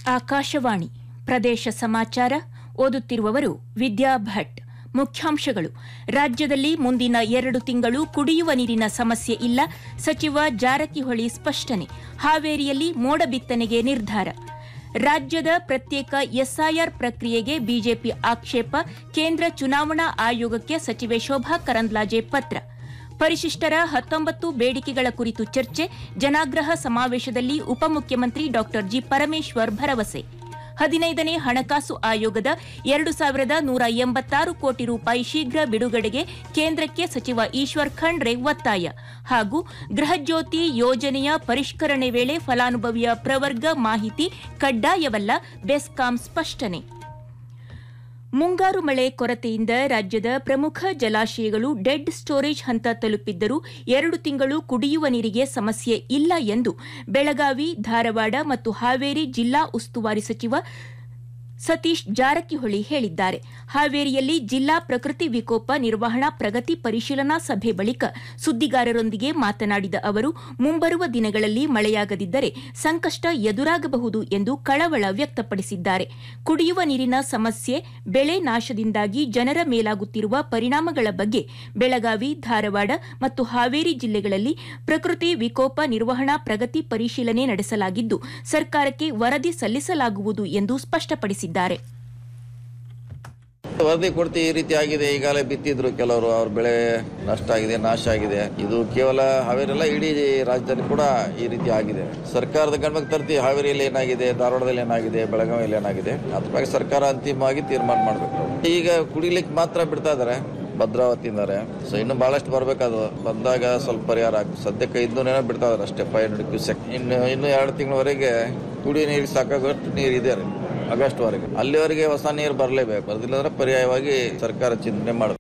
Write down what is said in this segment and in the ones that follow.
ಆಕಾಶವಾಣಿ ಪ್ರದೇಶ ಸಮಾಚಾರ ಓದುತ್ತಿರುವವರು ವಿದ್ಯಾ ಭಟ್ ಮುಖ್ಯಾಂಶಗಳು ರಾಜ್ಯದಲ್ಲಿ ಮುಂದಿನ ಎರಡು ತಿಂಗಳು ಕುಡಿಯುವ ನೀರಿನ ಸಮಸ್ಯೆ ಇಲ್ಲ ಸಚಿವ ಜಾರಕಿಹೊಳಿ ಸ್ಪಷ್ಟನೆ ಹಾವೇರಿಯಲ್ಲಿ ಮೋಡ ಬಿತ್ತನೆಗೆ ನಿರ್ಧಾರ ರಾಜ್ಯದ ಪ್ರತ್ಯೇಕ ಎಸ್ಐಆರ್ ಪ್ರಕ್ರಿಯೆಗೆ ಬಿಜೆಪಿ ಆಕ್ಷೇಪ ಕೇಂದ್ರ ಚುನಾವಣಾ ಆಯೋಗಕ್ಕೆ ಸಚಿವೆ ಶೋಭಾ ಕರಂದ್ಲಾಜೆ ಪತ್ರ ಪರಿಶಿಷ್ಟರ ಹತ್ತೊಂಬತ್ತು ಬೇಡಿಕೆಗಳ ಕುರಿತು ಚರ್ಚೆ ಜನಾಗ್ರಹ ಸಮಾವೇಶದಲ್ಲಿ ಉಪಮುಖ್ಯಮಂತ್ರಿ ಡಾ ಜಿ ಪರಮೇಶ್ವರ್ ಭರವಸೆ ಹದಿನೈದನೇ ಹಣಕಾಸು ಆಯೋಗದ ಎರಡು ಸಾವಿರದ ನೂರ ಎಂಬತ್ತಾರು ಕೋಟಿ ರೂಪಾಯಿ ಶೀಘ್ರ ಬಿಡುಗಡೆಗೆ ಕೇಂದ್ರಕ್ಕೆ ಸಚಿವ ಈಶ್ವರ್ ಖಂಡ್ರೆ ಒತ್ತಾಯ ಹಾಗೂ ಗೃಹಜ್ಯೋತಿ ಯೋಜನೆಯ ಪರಿಷ್ಕರಣೆ ವೇಳೆ ಫಲಾನುಭವಿಯ ಪ್ರವರ್ಗ ಮಾಹಿತಿ ಕಡ್ಡಾಯವಲ್ಲ ಬೆಸ್ಕಾಂ ಸ್ಪಷ್ಟನೆ ಮುಂಗಾರು ಮಳೆ ಕೊರತೆಯಿಂದ ರಾಜ್ಯದ ಪ್ರಮುಖ ಜಲಾಶಯಗಳು ಡೆಡ್ ಸ್ಟೋರೇಜ್ ಹಂತ ತಲುಪಿದ್ದರೂ ಎರಡು ತಿಂಗಳು ಕುಡಿಯುವ ನೀರಿಗೆ ಸಮಸ್ಯೆ ಇಲ್ಲ ಎಂದು ಬೆಳಗಾವಿ ಧಾರವಾಡ ಮತ್ತು ಹಾವೇರಿ ಜಿಲ್ಲಾ ಉಸ್ತುವಾರಿ ಸಚಿವ ಸತೀಶ್ ಜಾರಕಿಹೊಳಿ ಹೇಳಿದ್ದಾರೆ ಹಾವೇರಿಯಲ್ಲಿ ಜಿಲ್ಲಾ ಪ್ರಕೃತಿ ವಿಕೋಪ ನಿರ್ವಹಣಾ ಪ್ರಗತಿ ಪರಿಶೀಲನಾ ಸಭೆ ಬಳಿಕ ಸುದ್ದಿಗಾರರೊಂದಿಗೆ ಮಾತನಾಡಿದ ಅವರು ಮುಂಬರುವ ದಿನಗಳಲ್ಲಿ ಮಳೆಯಾಗದಿದ್ದರೆ ಸಂಕಷ್ಟ ಎದುರಾಗಬಹುದು ಎಂದು ಕಳವಳ ವ್ಯಕ್ತಪಡಿಸಿದ್ದಾರೆ ಕುಡಿಯುವ ನೀರಿನ ಸಮಸ್ಯೆ ಬೆಳೆ ನಾಶದಿಂದಾಗಿ ಜನರ ಮೇಲಾಗುತ್ತಿರುವ ಪರಿಣಾಮಗಳ ಬಗ್ಗೆ ಬೆಳಗಾವಿ ಧಾರವಾಡ ಮತ್ತು ಹಾವೇರಿ ಜಿಲ್ಲೆಗಳಲ್ಲಿ ಪ್ರಕೃತಿ ವಿಕೋಪ ನಿರ್ವಹಣಾ ಪ್ರಗತಿ ಪರಿಶೀಲನೆ ನಡೆಸಲಾಗಿದ್ದು ಸರ್ಕಾರಕ್ಕೆ ವರದಿ ಸಲ್ಲಿಸಲಾಗುವುದು ಎಂದು ಸ್ಪಷ್ಟಪಡಿಸಿದ್ದಾರೆ ವರದಿ ಕೊಡ್ತಿ ಈ ರೀತಿ ಆಗಿದೆ ಈಗಾಗಲೇ ಬಿತ್ತಿದ್ರು ಕೆಲವರು ಅವ್ರ ಬೆಳೆ ನಷ್ಟ ಆಗಿದೆ ನಾಶ ಆಗಿದೆ ಇದು ಕೇವಲ ಹಾವೇರಿಲ್ಲ ಇಡೀ ರಾಜ್ಯದಲ್ಲಿ ಕೂಡ ಈ ರೀತಿ ಆಗಿದೆ ಸರ್ಕಾರದ ಗಮನಕ್ಕೆ ತರ್ತಿ ಹಾವೇರಿಯಲ್ಲಿ ಏನಾಗಿದೆ ಧಾರವಾಡದಲ್ಲಿ ಏನಾಗಿದೆ ಬೆಳಗಾವಿಯಲ್ಲಿ ಏನಾಗಿದೆ ಅದ್ರ ಬಗ್ಗೆ ಸರ್ಕಾರ ಅಂತಿಮವಾಗಿ ತೀರ್ಮಾನ ಮಾಡಬೇಕು ಈಗ ಕುಡಿಲಿಕ್ಕೆ ಮಾತ್ರ ಬಿಡ್ತಾ ಇದಾರೆ ಭದ್ರಾವತಿಯಿಂದಾರೆ ಸೊ ಇನ್ನು ಬಹಳಷ್ಟು ಬರ್ಬೇಕದು ಬಂದಾಗ ಸ್ವಲ್ಪ ಪರಿಹಾರ ಆಗ್ತದೆ ಸದ್ಯಕ್ಕೆ ಇನ್ನೂರೇನೋ ಬಿಡ್ತಾ ಇದಾರೆ ಅಷ್ಟೇ ಫೈವ್ ಹಂಡ್ರೆಡ್ ಕ್ಯೂಸೆಕ್ ಇನ್ನು ಇನ್ನು ಎರಡು ತಿಂಗಳವರೆಗೆ ಕುಡಿಯೋ ನೀರಿಗೆ ಸಾಕಾಗೋಷ್ಟು ನೀರು ಇದೆ ರೀ ಆಗಸ್ಟ್ ವರೆಗೆ ಅಲ್ಲಿವರೆಗೆ ಹೊಸ ನೀರು ಬರಲೇಬೇಕು ಬರ್ದಿಲ್ಲ ಅಂದ್ರೆ ಪರ್ಯಾಯವಾಗಿ ಸರ್ಕಾರ ಚಿಂತನೆ ಮಾಡಬೇಕು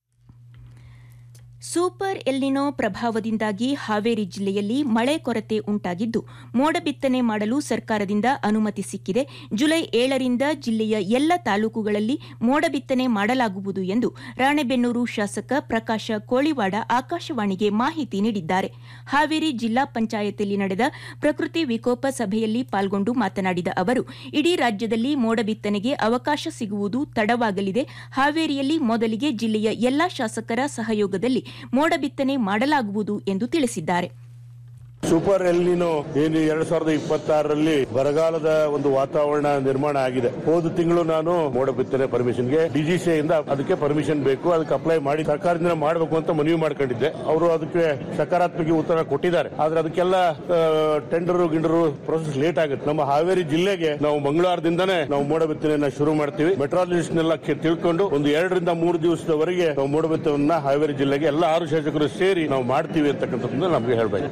ಸೂಪರ್ ಎಲ್ನಿನೋ ಪ್ರಭಾವದಿಂದಾಗಿ ಹಾವೇರಿ ಜಿಲ್ಲೆಯಲ್ಲಿ ಮಳೆ ಕೊರತೆ ಉಂಟಾಗಿದ್ದು ಮೋಡ ಬಿತ್ತನೆ ಮಾಡಲು ಸರ್ಕಾರದಿಂದ ಅನುಮತಿ ಸಿಕ್ಕಿದೆ ಜುಲೈ ಏಳರಿಂದ ಜಿಲ್ಲೆಯ ಎಲ್ಲ ತಾಲೂಕುಗಳಲ್ಲಿ ಮೋಡ ಬಿತ್ತನೆ ಮಾಡಲಾಗುವುದು ಎಂದು ರಾಣೆಬೆನ್ನೂರು ಶಾಸಕ ಪ್ರಕಾಶ ಕೋಳಿವಾಡ ಆಕಾಶವಾಣಿಗೆ ಮಾಹಿತಿ ನೀಡಿದ್ದಾರೆ ಹಾವೇರಿ ಜಿಲ್ಲಾ ಪಂಚಾಯತ್ನಲ್ಲಿ ನಡೆದ ಪ್ರಕೃತಿ ವಿಕೋಪ ಸಭೆಯಲ್ಲಿ ಪಾಲ್ಗೊಂಡು ಮಾತನಾಡಿದ ಅವರು ಇಡೀ ರಾಜ್ಯದಲ್ಲಿ ಮೋಡ ಬಿತ್ತನೆಗೆ ಅವಕಾಶ ಸಿಗುವುದು ತಡವಾಗಲಿದೆ ಹಾವೇರಿಯಲ್ಲಿ ಮೊದಲಿಗೆ ಜಿಲ್ಲೆಯ ಎಲ್ಲಾ ಶಾಸಕರ ಸಹಯೋಗದಲ್ಲಿ ಮೋಡ ಬಿತ್ತನೆ ಮಾಡಲಾಗುವುದು ಎಂದು ತಿಳಿಸಿದ್ದಾರೆ ಸೂಪರ್ ಎಲ್ನಿನೋ ಏನು ಎರಡ್ ಸಾವಿರದ ಇಪ್ಪತ್ತಾರರಲ್ಲಿ ಬರಗಾಲದ ಒಂದು ವಾತಾವರಣ ನಿರ್ಮಾಣ ಆಗಿದೆ ಹೋದ ತಿಂಗಳು ನಾನು ಮೋಡ ಬಿತ್ತನೆ ಪರ್ಮಿಷನ್ಗೆ ಡಿಜಿಸಿ ಇಂದ ಅದಕ್ಕೆ ಪರ್ಮಿಷನ್ ಬೇಕು ಅದಕ್ಕೆ ಅಪ್ಲೈ ಮಾಡಿ ಸರ್ಕಾರದಿಂದ ಮಾಡಬೇಕು ಅಂತ ಮನವಿ ಮಾಡ್ಕೊಂಡಿದ್ದೆ ಅವರು ಅದಕ್ಕೆ ಸಕಾರಾತ್ಮಕ ಉತ್ತರ ಕೊಟ್ಟಿದ್ದಾರೆ ಆದ್ರೆ ಅದಕ್ಕೆಲ್ಲ ಟೆಂಡರ್ ಗಿಂಡರು ಪ್ರೊಸೆಸ್ ಲೇಟ್ ಆಗುತ್ತೆ ನಮ್ಮ ಹಾವೇರಿ ಜಿಲ್ಲೆಗೆ ನಾವು ಮಂಗಳವಾರದಿಂದಾನೇ ನಾವು ಮೋಡ ಬಿತ್ತನೆಯನ್ನ ಶುರು ಮಾಡ್ತೀವಿ ಮೆಟ್ರಾಲಜಿಸ್ಟ್ನೆಲ್ಲ ತಿಳ್ಕೊಂಡು ಒಂದು ಎರಡರಿಂದ ಮೂರು ದಿವಸದವರೆಗೆ ನಾವು ಮೋಡ ಬಿತ್ತನೆಯನ್ನ ಹಾವೇರಿ ಜಿಲ್ಲೆಗೆ ಎಲ್ಲ ಆರು ಶಾಸಕರು ಸೇರಿ ನಾವು ಮಾಡ್ತೀವಿ ಅಂತಕ್ಕಂಥದ್ದನ್ನ ನಮಗೆ ಹೇಳ್ಬೇಕು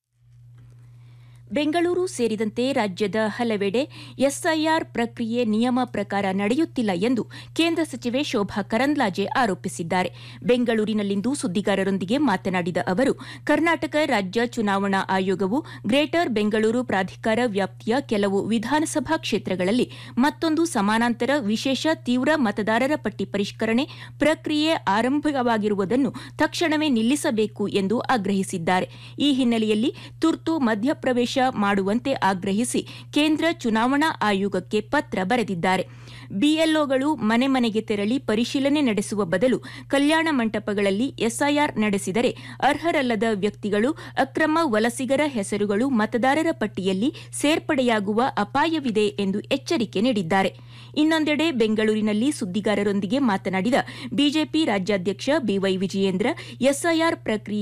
ಬೆಂಗಳೂರು ಸೇರಿದಂತೆ ರಾಜ್ಯದ ಹಲವೆಡೆ ಎಸ್ಐಆರ್ ಪ್ರಕ್ರಿಯೆ ನಿಯಮ ಪ್ರಕಾರ ನಡೆಯುತ್ತಿಲ್ಲ ಎಂದು ಕೇಂದ್ರ ಸಚಿವೆ ಶೋಭಾ ಕರಂದ್ಲಾಜೆ ಆರೋಪಿಸಿದ್ದಾರೆ ಬೆಂಗಳೂರಿನಲ್ಲಿಂದು ಸುದ್ದಿಗಾರರೊಂದಿಗೆ ಮಾತನಾಡಿದ ಅವರು ಕರ್ನಾಟಕ ರಾಜ್ಯ ಚುನಾವಣಾ ಆಯೋಗವು ಗ್ರೇಟರ್ ಬೆಂಗಳೂರು ಪ್ರಾಧಿಕಾರ ವ್ಯಾಪ್ತಿಯ ಕೆಲವು ವಿಧಾನಸಭಾ ಕ್ಷೇತ್ರಗಳಲ್ಲಿ ಮತ್ತೊಂದು ಸಮಾನಾಂತರ ವಿಶೇಷ ತೀವ್ರ ಮತದಾರರ ಪಟ್ಟಿ ಪರಿಷ್ಕರಣೆ ಪ್ರಕ್ರಿಯೆ ಆರಂಭವಾಗಿರುವುದನ್ನು ತಕ್ಷಣವೇ ನಿಲ್ಲಿಸಬೇಕು ಎಂದು ಆಗ್ರಹಿಸಿದ್ದಾರೆ ಈ ಹಿನ್ನೆಲೆಯಲ್ಲಿ ತುರ್ತು ಮಧ್ಯಪ್ರವೇಶ ಮಾಡುವಂತೆ ಆಗ್ರಹಿಸಿ ಕೇಂದ್ರ ಚುನಾವಣಾ ಆಯೋಗಕ್ಕೆ ಪತ್ರ ಬರೆದಿದ್ದಾರೆ ಬಿಎಲ್ಒಗಳು ಮನೆ ಮನೆಗೆ ತೆರಳಿ ಪರಿಶೀಲನೆ ನಡೆಸುವ ಬದಲು ಕಲ್ಯಾಣ ಮಂಟಪಗಳಲ್ಲಿ ಎಸ್ಐಆರ್ ನಡೆಸಿದರೆ ಅರ್ಹರಲ್ಲದ ವ್ಯಕ್ತಿಗಳು ಅಕ್ರಮ ವಲಸಿಗರ ಹೆಸರುಗಳು ಮತದಾರರ ಪಟ್ಟಿಯಲ್ಲಿ ಸೇರ್ಪಡೆಯಾಗುವ ಅಪಾಯವಿದೆ ಎಂದು ಎಚ್ಚರಿಕೆ ನೀಡಿದ್ದಾರೆ ಇನ್ನೊಂದೆಡೆ ಬೆಂಗಳೂರಿನಲ್ಲಿ ಸುದ್ದಿಗಾರರೊಂದಿಗೆ ಮಾತನಾಡಿದ ಬಿಜೆಪಿ ರಾಜ್ಯಾಧ್ಯಕ್ಷ ಬಿವೈ ವಿಜಯೇಂದ್ರ ಎಸ್ಐಆರ್ ಪ್ರಕ್ರಿಯೆ